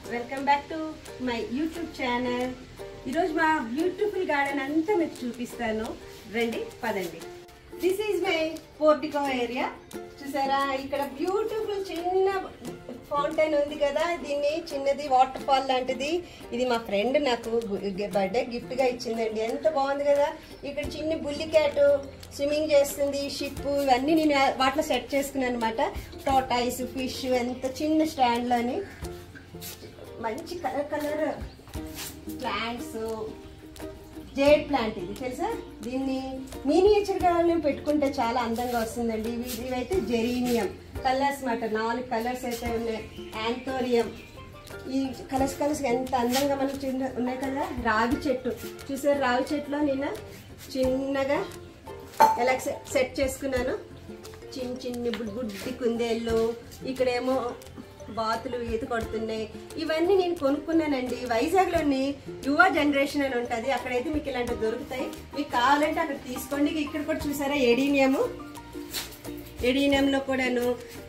Welcome back to my YouTube channel ఈరోజు మా beautiful garden అంతా మీకు చూపిస్తాను రండి పదండి this is my portico area చూసారా ఇక్కడ బ్యూటిఫుల్ చిన్న ఫౌంటైన్ ఉంది కదా దీన్ని చిన్నది వాటర్ ఫాల్ లాంటిది ఇది మా ఫ్రెండ్ నాకు బర్త్డే గిఫ్ట్ గా ఇచ్చిందండి ఎంత బాగుంది కదా ఇక్కడ చిన్న బుల్లి క్యాట్ స్విమ్మింగ్ చేస్తుంది షిప్ ఇవన్నీ నేను వాటిలో సెట్ చేసుకున్నాను అనమాట టోటాయిస్ ఫిష్ ఎంత చిన్న స్టాండ్ లోని మంచి colour colour plants jade plant ఇది తెలుసా దీన్ని మినియేచర్ గా పెట్టుకుంటే చాలా అందంగా వస్తుందండి ఇవి ఇవైతే జెరీనియం కలర్స్ మాట నాలుగు కలర్స్ అయితే ఉన్నాయి యాంథోరియం ఈ కలర్స్ కలర్స్ ఎంత అందంగా మనకు చిన్న ఉన్నాయి కదా రావి చెట్టు చూసారు రావి చెట్టులో నేను చిన్నగా ఎలా సె- సెట్ చేసుకున్నాను చిన్న చిన్న బుడ్ బుడ్డి కుందేళ్ళు ఇక్కడేమో బాతులు ఈత కొడుతున్నాయి ఇవన్నీ నేను కొనుక్కున్నానండి వైజాగ్లోని యువ జనరేషన్ అని ఉంటుంది అక్కడైతే మీకు ఇలాంటివి దొరుకుతాయి మీకు కావాలంటే అక్కడ తీసుకోండి ఇక్కడ కూడా చూసారా ఎడీనియము ఎడీనియంలో కూడాను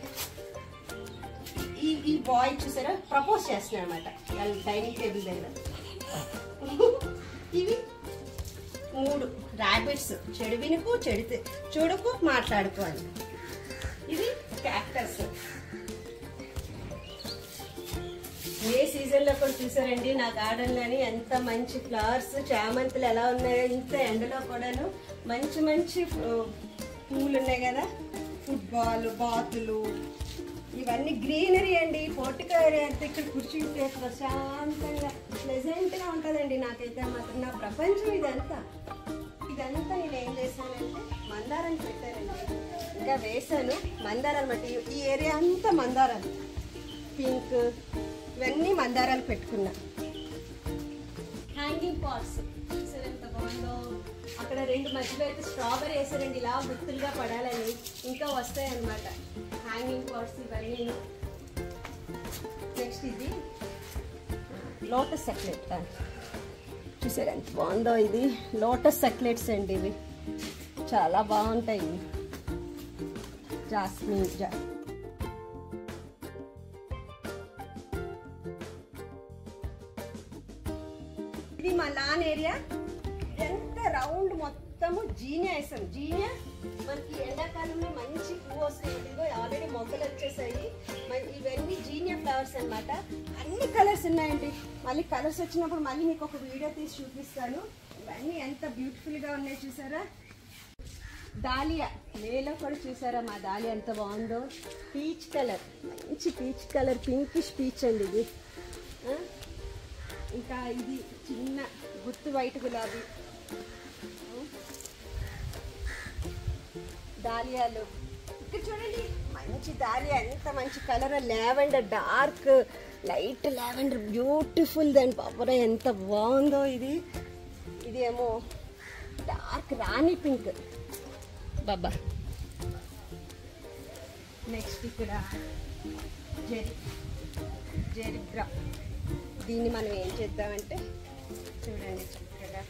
ఈ ఈ బాయ్ చూసారా ప్రపోజ్ చేస్తున్నాడు అనమాట డైనింగ్ టేబుల్ దగ్గర ఇవి మూడు ర్యాబిట్స్ చెడు వినుకు చెడితే చూడకు మాట్లాడుకో అని ఇది క్యాక్టర్స్ ఏ సీజన్ లో కూడా చూసారండి నా గార్డెన్ లోని ఎంత మంచి ఫ్లవర్స్ చామంతులు ఎలా ఉన్నాయో ఇంత ఎండలో కూడాను మంచి మంచి ఆ, పూలు ఉన్నాయి కదా ఫుట్బాల్ బాతులు ఇవన్నీ గ్రీనరీ అండి పోర్టికో ఏరియా అయితే ఇక్కడ కూర్చుంటే ప్రశాంతంగా ప్లెజెంట్ గా ఉంటుందండి నాకైతే మాత్రం నా ప్రపంచం ఇదంతా ఇదంతా నేను ఏం చేశానంటే మందారం పెట్టానండి ఇంకా వేసాను మందారాలు అనమాట ఈ- ఈ ఏరియా అంతా మందారాలు పింక్ ఇవన్నీ మందారాలు పెట్టుకున్నా హ్యాంగింగ్ పాట్స్ చూసారు ఎంత బాగుందో అక్కడ రెండు మధ్యలో అయితే స్ట్రాబెరీ వేసారండి ఇలా గుత్తులుగా పడాలని ఇంకా వస్తాయి అన్నమాట హ్యాంగింగ్ పాట్స్ ఇవన్నీ నెక్స్ట్ ఇది లోటస్ సెక్లెట్ చూసారు ఎంత బాగుందో ఇది లోటస్ సెక్లెట్స్ అండి ఇవి చాలా బాగుంటాయి ఇవి జాస్మిన్ జా ఇది మా లాన్ ఏరియా ఎంత రౌండ్ మొత్తము జీనియా వేసాం జీనియా మనకి ఎండాకాలంలో మంచి పువ్వు వస్తాయి ఇదిగో ఆల్రెడీ మొగ్గలు వచ్చేసాయి మన- ఇవన్నీ జీనియా ఫ్లవర్స్ అన్నమాట అన్ని కలర్స్ ఉన్నాయండి మళ్ళీ కలర్స్ వచ్చినప్పుడు మళ్ళీ మీకు ఒక వీడియో తీసి చూపిస్తాను ఇవన్నీ ఎంత బ్యూటిఫుల్ గా ఉన్నాయి చూసారా దాలియా మేలో కూడా చూసారా మా దాలియా ఎంత బాగుందో పీచ్ కలర్ మంచి పీచ్ కలర్ పింకిష్ పీచ్ అండి ఇది ఆ? ఇంకా ఇది చిన్న గుత్తు వైట్ గులాబీ దాలియాలు ఇక్కడ చూడండి మంచి దాలియా ఎంత మంచి colour lavender dark light lavender beautiful దాని పాపరా ఎంత బాగుందో ఇది ఇది ఏమో డార్క్ రాణి పింక్ బాబా నెక్స్ట్ ఇక్కడ జెరి జెరిబ్రా దీన్ని మనం ఏం చేద్దామంటే చూడండి చక్కగా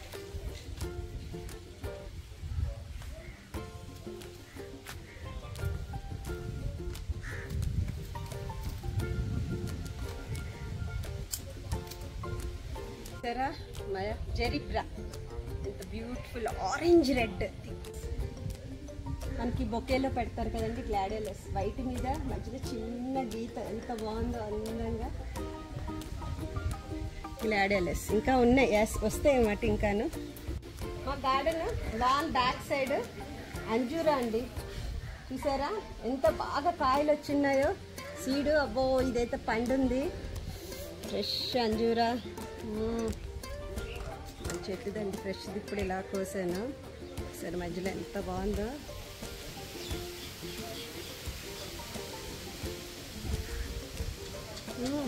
సరా జెరిబ్రా ఎంత బ్యూటిఫుల్ ఆరెంజ్ రెడ్ మనకి బొకేలో పెడతారు కదండి గ్లాడియలస్ వైట్ మీద మధ్యలో చిన్న గీత ఎంత బాగుందో అందంగా గ్లాడియలస్ ఇంకా ఉన్నాయి ఎస్ వస్తాయి అన్నమాట ఇంకాను మా గార్డెన్ లాన్ బ్యాక్ సైడ్ అంజూరా అండి చూసారా ఎంత బాగా కాయలు వచ్చిన్నాయో సీడు అబ్బో ఇదైతే పండుంది ఫ్రెష్ అంజూరా మ్మ్. చెట్టుదండి ఫ్రెష్ ఇప్పుడు ఇలా కోసాను సరే మధ్యలో ఎంత బాగుందో మ్మ్.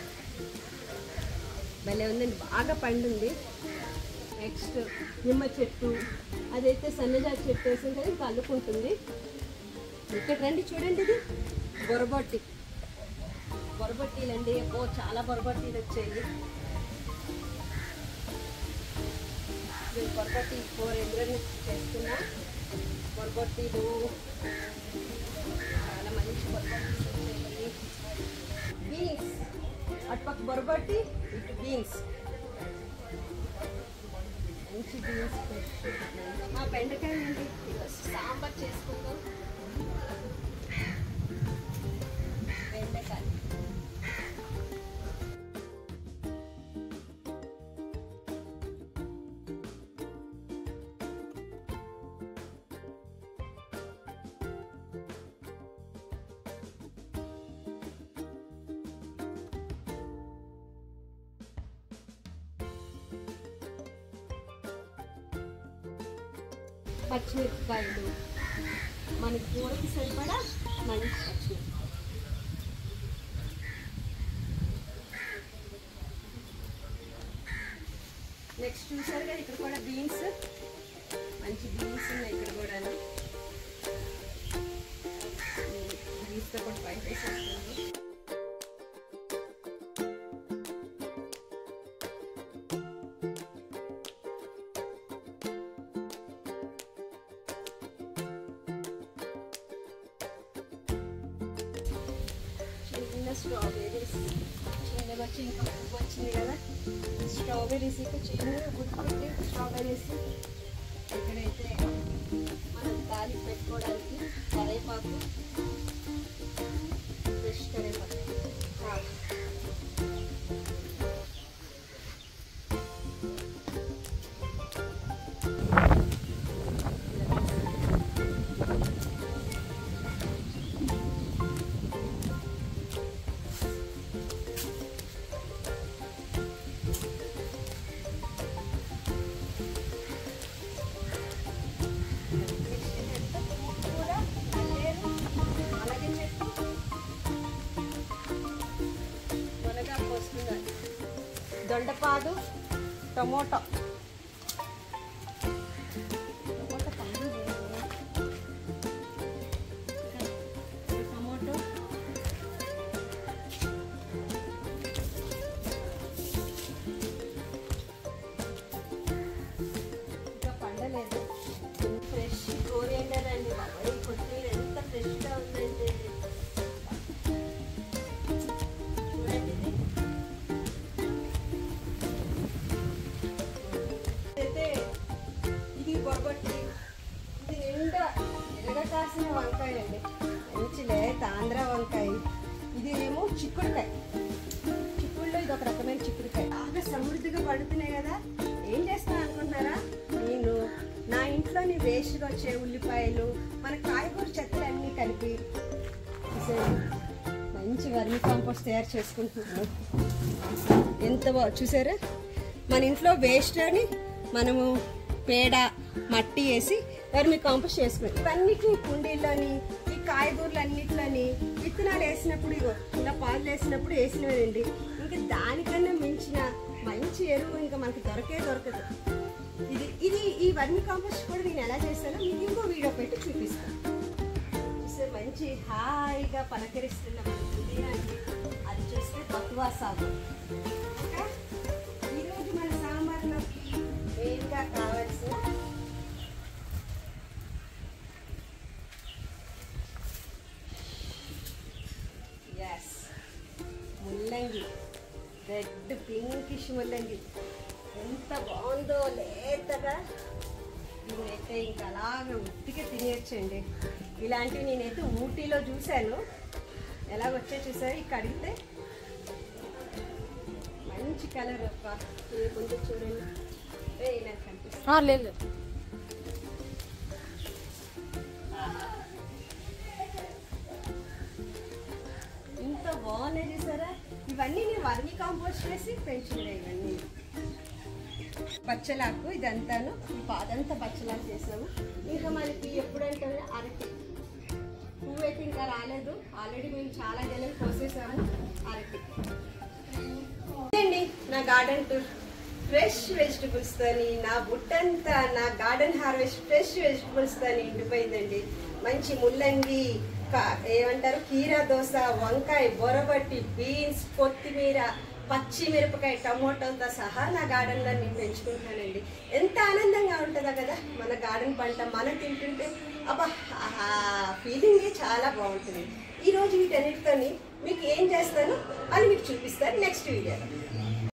భలే ఉందండి బాగా పండుంది నెక్స్ట్ నిమ్మ చెట్టు అదైతే సన్నజాతి చెట్టు వేసింది కదా ఇంకా అల్లుకుంటుంది ఇక్కడ రండి చూడండి ఇది బొరబొట్టి బొరబొట్టీలండి ఓ చాలా బొరబొట్టీలు వచ్చాయి నేను బొరబొట్టి ఫోర్ హండ్రెడ్ చేస్తున్నా బొరబొట్టీలు చాలా మంచి బొరబొట్టీలు వచ్చాయి బీన్స్ అటుపక్క బొరబట్టి ఇటు బీన్స్ మంచి బీన్స్ మా బెండకాయ అండి సాంబార్ చేసుకుందాం బెండకాయ పచ్చిమిరపకాయలు మన కూరకి సరిపడా మంచి పచ్చిమిరపకాయలు నెక్స్ట్ చూసారు కదా ఇక్కడ కూడా బీన్స్ మంచి బీన్స్ ఉన్నాయి ఇక్కడ కూడా బీన్స్తో కూడా ఫ్రైడ్ రైస్ వస్తుంది చిన్న స్ట్రాబెర్రీస్ చిన్నగా వచ్చి ఇంకా పువ్వు వచ్చింది కదా స్ట్రాబెర్రీస్ ఇక చిన్న గుర్తుపెట్టి స్ట్రాబెర్రీస్ ఎక్కడైతే మనం గాలి పెట్టుకోవడానికి కరేపాకు ఫ్రెష్ కరేపాకు చాలు. కూడా అల్లేరు అలాగే చెట్టు మునగాకు వస్తుంది దొండపాదు టమోటా టమోటా పండు లేదు. ఇంకా టమోటో ఇంకా పండలేదు ఫ్రెష్ కోరియండర్ అండి బాబాయ్ కొత్తిమీర ఎంత ఫ్రెష్గా ఉందంటే చూడండి ఇది అయితే ఇది బొబ్బట్టి ఇది నిండా ఎర్రగ కాసిన వంకాయ అండి మంచి లేత ఆంధ్ర వంకాయ ఇది ఏమో చిక్కుడుకాయ చిక్కుడులో ఇది ఒక రకమైన చిక్కుడుకాయ బాగా సమృద్ధిగా పడుతున్నాయి కదా ఏం చేస్తాను అనుకుంటున్నారా నేను నా ఇంట్లోని వేస్ట్గా వచ్చే ఉల్లిపాయలు మన కాయగూర చెత్తలు అన్నీ కలిపి చూసారు మంచి వర్మి కాంపోస్ట్ తయారు చేసుకుంటున్నాను ఎంత బా చూసారా మన ఇంట్లో వేస్ట్ అని మనము పేడ మట్టి వేసి వర్మి కాంపోస్ట్ చేసుకున్నాం ఇవన్నిటిని కుండీల్లోని ఈ కాయగూరలు అన్నిట్లోని విత్తనాలు వేసినప్పుడు ఇగో ఇలా పాలు వేసినప్పుడు వేసినవేనండి ఇంకా దానికన్నా మించిన మంచి ఎరువు ఇంకా మనకి దొరకే దొరకదు ఇది ఇది ఈ వర్మి కాంపోస్ట్ కూడా నేను ఎలా చేస్తానో మీకు ఇంకో వీడియో పెట్టి చూపిస్తాను చూస్తే మంచి హాయిగా పలకరిస్తున్న మన హృదయాన్ని అది చూస్తే బతువా సాగు ఇంకా ఈరోజు మన సాంబార్లోకి మెయిన్గా కావాల్సిన ఎస్ ముల్లంగి రెడ్ పింకిష్ ముల్లంగి ఎంత బాగుందో లేతగా దీన్నైతే ఇంకా అలాగే ఉట్టిగా తినేయచ్చండి ఇలాంటివి నేనైతే ఊటీలో చూశాను ఎలాగొచ్చే చూసారు ఇక అడిగితే మంచి కలర్ అప్ప ఇది కొంచెం చూడండి ఏ నాకు కనిపిస్తుంది లేదు ఇంత బాగున్నాయి చూసారా ఇవన్నీ నేను వర్మి కాంపోస్ట్ చేసి పెంచుకున్నాయి ఇవన్నీ పచ్చలాకు ఇదంతాను ఈ పాదంతా పచ్చలాకు చేసాము ఇంకా మనకి ఎప్పుడంటే అరటి పువ్వు అయితే ఇంకా రాలేదు ఆల్రెడీ మేము చాలా జనం కోసేసాము అరటి అండి నా గార్డెన్ టూర్ ఫ్రెష్ వెజిటబుల్స్ తోని నా బుట్టంతా నా గార్డెన్ హార్వెస్ట్ ఫ్రెష్ వెజిటబుల్స్ తోని నిండిపోయిందండి మంచి ముల్లంగి కా- ఏమంటారు కీరా దోస వంకాయ బొరబట్టి బీన్స్ కొత్తిమీర పచ్చిమిరపకాయ టమోటాతో సహా నా గార్డెన్లో నేను పెంచుకుంటానండి ఎంత ఆనందంగా ఉంటుందో కదా మన గార్డెన్ పంట మనం తింటుంటే అబ్బా ఆ ఫీలింగే చాలా బాగుంటుంది ఈరోజు వీటన్నిటితోని మీకు ఏం చేస్తాను అని మీకు చూపిస్తాను నెక్స్ట్ వీడియోలో